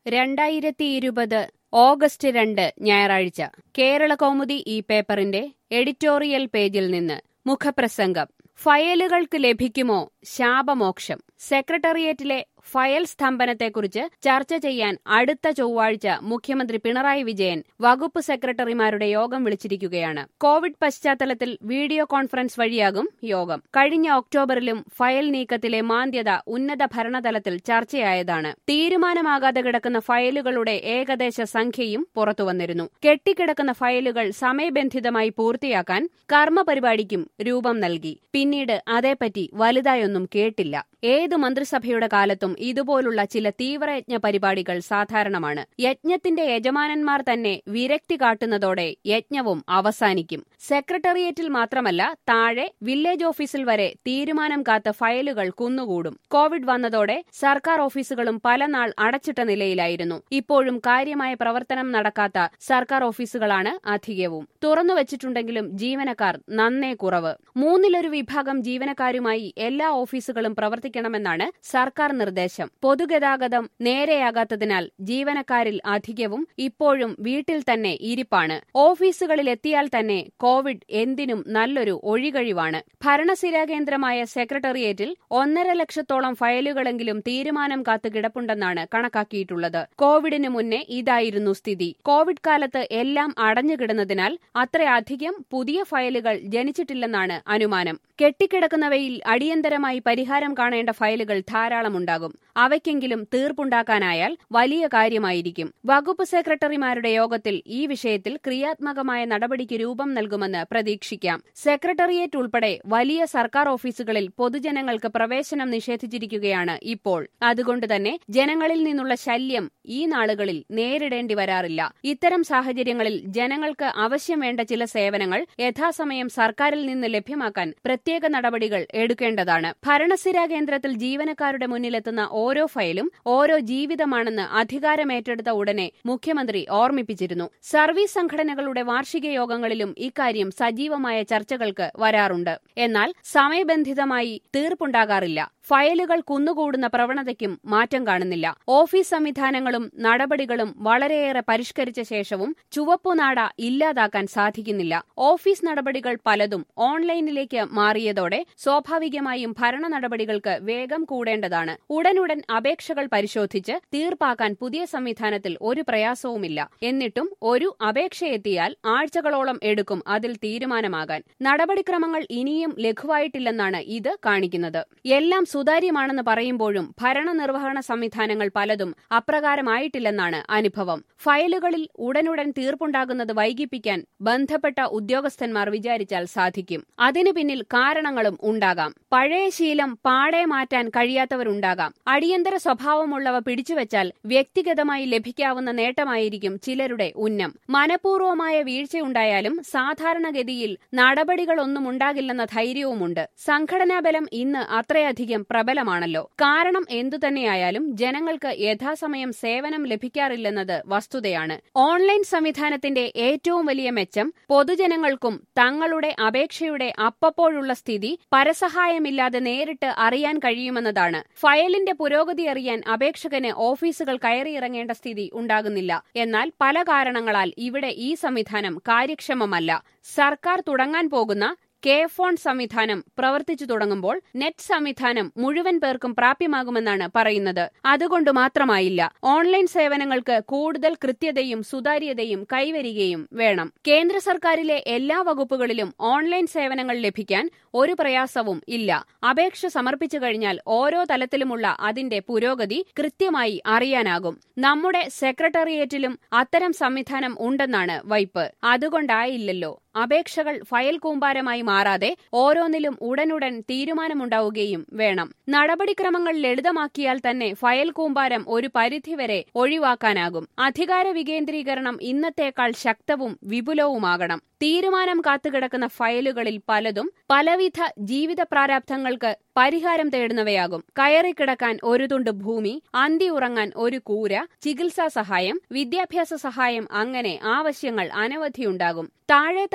രണ്ടായിരത്തി ഇരുപത് ഓഗസ്റ്റ് രണ്ട് ഞായറാഴ്ച കേരള കൗമുദി ഈ പേപ്പറിന്റെ എഡിറ്റോറിയൽ പേജിൽ നിന്ന് മുഖപ്രസംഗം ഫയലുകൾക്ക് ലഭിക്കുമോ ശാപമോക്ഷം സെക്രട്ടേറിയറ്റിലെ ഫയൽ സ്തംഭനത്തെക്കുറിച്ച് ചർച്ച ചെയ്യാൻ അടുത്ത ചൊവ്വാഴ്ച മുഖ്യമന്ത്രി പിണറായി വിജയൻ വകുപ്പ് സെക്രട്ടറിമാരുടെ യോഗം വിളിച്ചിരിക്കുകയാണ് കോവിഡ് പശ്ചാത്തലത്തിൽ വീഡിയോ കോൺഫറൻസ് വഴിയാകും യോഗം കഴിഞ്ഞ ഒക്ടോബറിലും ഫയൽ നീക്കത്തിലെ മാന്ദ്യത ഉന്നത ഭരണതലത്തിൽ ചർച്ചയായതാണ് തീരുമാനമാകാതെ കിടക്കുന്ന ഫയലുകളുടെ ഏകദേശ സംഖ്യയും പുറത്തുവന്നിരുന്നു കെട്ടിക്കിടക്കുന്ന ഫയലുകൾ സമയബന്ധിതമായി പൂർത്തിയാക്കാൻ കർമ്മപരിപാടിക്കും രൂപം നൽകി പിന്നീട് അതേപ്പറ്റി വലുതായൊന്നും കേട്ടില്ല ഏത് മന്ത്രിസഭയുടെ കാലത്തും ഇതുപോലുള്ള ചില തീവ്രയജ്ഞ പരിപാടികൾ സാധാരണമാണ് യജ്ഞത്തിന്റെ യജമാനന്മാർ തന്നെ വിരക്തി കാട്ടുന്നതോടെ യജ്ഞവും അവസാനിക്കും സെക്രട്ടേറിയറ്റിൽ മാത്രമല്ല താഴെ വില്ലേജ് ഓഫീസിൽ വരെ തീരുമാനം കാത്ത ഫയലുകൾ കുന്നുകൂടും കോവിഡ് വന്നതോടെ സർക്കാർ ഓഫീസുകളും പല നാൾ അടച്ചിട്ട നിലയിലായിരുന്നു ഇപ്പോഴും കാര്യമായ പ്രവർത്തനം നടക്കാത്ത സർക്കാർ ഓഫീസുകളാണ് അധികവും തുറന്നുവച്ചിട്ടുണ്ടെങ്കിലും ജീവനക്കാർ നന്നേ കുറവ് മൂന്നിലൊരു വിഭാഗം ജീവനക്കാരുമായി എല്ലാ ഓഫീസുകളും പ്രവർത്തിക്കണമെന്നാണ് സർക്കാർ നിർദ്ദേശം പൊതുഗതാഗതം നേരെയാകാത്തതിനാൽ ജീവനക്കാരിൽ അധികവും ഇപ്പോഴും വീട്ടിൽ തന്നെ ഇരിപ്പാണ് ഓഫീസുകളിൽ എത്തിയാൽ തന്നെ കോവിഡ് എന്തിനും നല്ലൊരു ഒഴികഴിവാണ് ഭരണസിരാ കേന്ദ്രമായ സെക്രട്ടേറിയറ്റിൽ ഒന്നര ലക്ഷത്തോളം ഫയലുകളെങ്കിലും തീരുമാനം കാത്തു കിടപ്പുണ്ടെന്നാണ് കണക്കാക്കിയിട്ടുള്ളത് കോവിഡിന് മുന്നേ ഇതായിരുന്നു സ്ഥിതി കോവിഡ് കാലത്ത് എല്ലാം അടഞ്ഞുകിടന്നതിനാൽ അത്രയധികം പുതിയ ഫയലുകൾ ജനിച്ചിട്ടില്ലെന്നാണ് അനുമാനം കെട്ടിക്കിടക്കുന്നവയിൽ അടിയന്തരമായി പരിഹാരം കാണേണ്ട ഫയലുകൾ ധാരാളമുണ്ടാകും അവയ്ക്കെങ്കിലും തീർപ്പുണ്ടാക്കാനായാൽ വലിയ കാര്യമായിരിക്കും വകുപ്പ് സെക്രട്ടറിമാരുടെ യോഗത്തിൽ ഈ വിഷയത്തിൽ ക്രിയാത്മകമായ നടപടിക്ക് രൂപം നൽകുമെന്ന് പ്രതീക്ഷിക്കാം സെക്രട്ടേറിയറ്റ് ഉൾപ്പെടെ വലിയ സർക്കാർ ഓഫീസുകളിൽ പൊതുജനങ്ങൾക്ക് പ്രവേശനം നിഷേധിച്ചിരിക്കുകയാണ് ഇപ്പോൾ അതുകൊണ്ട് തന്നെ ജനങ്ങളിൽ നിന്നുള്ള ശല്യം ഈ നാളുകളിൽ നേരിടേണ്ടി വരാറില്ല ഇത്തരം സാഹചര്യങ്ങളിൽ ജനങ്ങൾക്ക് ആവശ്യം വേണ്ട ചില സേവനങ്ങൾ യഥാസമയം സർക്കാരിൽ നിന്ന് ലഭ്യമാക്കാൻ പ്രത്യേക നടപടികൾ എടുക്കേണ്ടതാണ് ഭരണസിരാ കേന്ദ്രത്തിൽ ജീവനക്കാരുടെ മുന്നിലെത്തുന്ന ഓരോ ഫയലും ഓരോ ജീവിതമാണെന്ന് അധികാരമേറ്റെടുത്ത ഉടനെ മുഖ്യമന്ത്രി ഓർമ്മിപ്പിച്ചിരുന്നു സർവീസ് സംഘടനകളുടെ വാർഷിക യോഗങ്ങളിലും ഇക്കാര്യം സജീവമായ ചർച്ചകൾക്ക് വരാറുണ്ട് എന്നാൽ സമയബന്ധിതമായി തീർപ്പുണ്ടാകാറില്ല ഫയലുകൾ കുന്നുകൂടുന്ന പ്രവണതയ്ക്കും മാറ്റം കാണുന്നില്ല ഓഫീസ് സംവിധാനങ്ങളും നടപടികളും വളരെയേറെ പരിഷ്കരിച്ച ശേഷവും ചുവപ്പുനാട ഇല്ലാതാക്കാൻ സാധിക്കുന്നില്ല ഓഫീസ് നടപടികൾ പലതും ഓൺലൈനിലേക്ക് മാറിയതോടെ സ്വാഭാവികമായും ഭരണ നടപടികൾക്ക് വേഗം കൂടേണ്ടതാണ് ഉടനുടൻ അപേക്ഷകൾ പരിശോധിച്ച് തീർപ്പാക്കാൻ പുതിയ സംവിധാനത്തിൽ ഒരു പ്രയാസവുമില്ല എന്നിട്ടും ഒരു അപേക്ഷയെത്തിയാൽ ആഴ്ചകളോളം എടുക്കും അതിൽ തീരുമാനമാകാൻ നടപടിക്രമങ്ങൾ ഇനിയും ലഘുവായിട്ടില്ലെന്നാണ് ഇത് കാണിക്കുന്നത് എല്ലാം സുതാര്യമാണെന്ന് പറയുമ്പോഴും ഭരണനിർവഹണ സംവിധാനങ്ങൾ പലതും അപ്രകാരമായിട്ടില്ലെന്നാണ് അനുഭവം ഫയലുകളിൽ ഉടനുടൻ തീർപ്പുണ്ടാകുന്നത് വൈകിപ്പിക്കാൻ ബന്ധപ്പെട്ട ഉദ്യോഗസ്ഥന്മാർ വിചാരിച്ചാൽ സാധിക്കും അതിനു പിന്നിൽ കാരണങ്ങളും ഉണ്ടാകാം പഴയ ശീലം പാടെ മാറ്റാൻ കഴിയാത്തവരുണ്ടാകാം അടിയന്തര സ്വഭാവമുള്ളവ പിടിച്ചുവെച്ചാൽ വ്യക്തിഗതമായി ലഭിക്കാവുന്ന നേട്ടമായിരിക്കും ചിലരുടെ ഉന്നം മനഃപൂർവമായ വീഴ്ചയുണ്ടായാലും സാധാരണഗതിയിൽ നടപടികളൊന്നും ഉണ്ടാകില്ലെന്ന ധൈര്യവുമുണ്ട് സംഘടനാബലം ഇന്ന് അത്രയധികം പ്രബലമാണല്ലോ കാരണം എന്തുതന്നെയായാലും ജനങ്ങൾക്ക് യഥാസമയം സേവനം ലഭിക്കാറില്ലെന്നത് വസ്തുതയാണ് ഓൺലൈൻ സംവിധാനത്തിന്റെ ഏറ്റവും വലിയ മെച്ചം പൊതുജനങ്ങൾക്കും തങ്ങളുടെ അപേക്ഷയുടെ അപ്പപ്പോഴുള്ള സ്ഥിതി പരസഹായമില്ലാതെ നേരിട്ട് അറിയാൻ കഴിയുമെന്നതാണ് ഫയലിന്റെ പുരോഗതി അറിയാൻ അപേക്ഷകന് ഓഫീസുകൾ കയറിയിറങ്ങേണ്ട സ്ഥിതി ഉണ്ടാകുന്നില്ല എന്നാൽ പല കാരണങ്ങളാൽ ഇവിടെ ഈ സംവിധാനം കാര്യക്ഷമമല്ല സർക്കാർ തുടങ്ങാൻ പോകുന്ന കെ ഫോൺ സംവിധാനം പ്രവർത്തിച്ചു തുടങ്ങുമ്പോൾ നെറ്റ് സംവിധാനം മുഴുവൻ പേർക്കും പ്രാപ്യമാകുമെന്നാണ് പറയുന്നത് അതുകൊണ്ട് മാത്രമായില്ല ഓൺലൈൻ സേവനങ്ങൾക്ക് കൂടുതൽ കൃത്യതയും സുതാര്യതയും കൈവരികയും വേണം കേന്ദ്ര സർക്കാരിലെ എല്ലാ വകുപ്പുകളിലും ഓൺലൈൻ സേവനങ്ങൾ ലഭിക്കാൻ ഒരു പ്രയാസവും ഇല്ല അപേക്ഷ സമർപ്പിച്ചു കഴിഞ്ഞാൽ ഓരോ തലത്തിലുമുള്ള അതിന്റെ പുരോഗതി കൃത്യമായി അറിയാനാകും നമ്മുടെ സെക്രട്ടേറിയറ്റിലും അത്തരം സംവിധാനം ഉണ്ടെന്നാണ് വൈപ്പ് അതുകൊണ്ടായില്ലല്ലോ അപേക്ഷകൾ ഫയൽ കൂമ്പാരമായി മാറാതെ ഓരോന്നിലും ഉടനുടൻ തീരുമാനമുണ്ടാവുകയും വേണം നടപടിക്രമങ്ങൾ ലളിതമാക്കിയാൽ തന്നെ ഫയൽ കൂമ്പാരം ഒരു പരിധിവരെ ഒഴിവാക്കാനാകും അധികാര വികേന്ദ്രീകരണം ഇന്നത്തേക്കാൾ ശക്തവും വിപുലവുമാകണം തീരുമാനം കാത്തുകിടക്കുന്ന ഫയലുകളിൽ പലതും പലവിധ ജീവിത പ്രാരാബ്ധങ്ങൾക്ക് പരിഹാരം തേടുന്നവയാകും കയറിക്കിടക്കാൻ ഒരു തുണ്ട് ഭൂമി അന്തി ഉറങ്ങാൻ ഒരു കൂര ചികിത്സാ സഹായം വിദ്യാഭ്യാസ സഹായം അങ്ങനെ ആവശ്യങ്ങൾ അനവധിയുണ്ടാകും താഴെ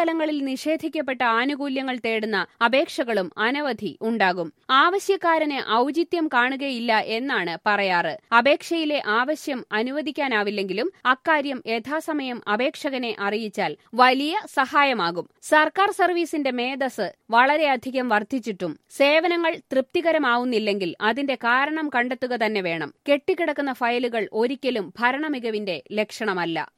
കാലാകാലങ്ങളിൽ നിഷേധിക്കപ്പെട്ട ആനുകൂല്യങ്ങൾ തേടുന്ന അപേക്ഷകളും അനവധി ഉണ്ടാകും ആവശ്യക്കാരന് ഔചിത്യം കാണുകയില്ല എന്നാണ് പറയാറ് അപേക്ഷയിലെ ആവശ്യം അനുവദിക്കാനാവില്ലെങ്കിലും അക്കാര്യം യഥാസമയം അപേക്ഷകനെ അറിയിച്ചാൽ വലിയ സഹായമാകും സർക്കാർ സർവീസിന്റെ മേധസ് വളരെയധികം വർദ്ധിച്ചിട്ടും സേവനങ്ങൾ തൃപ്തികരമാവുന്നില്ലെങ്കിൽ അതിന്റെ കാരണം കണ്ടെത്തുക തന്നെ വേണം കെട്ടിക്കിടക്കുന്ന ഫയലുകൾ ഒരിക്കലും ഭരണമികവിന്റെ ലക്ഷണമല്ല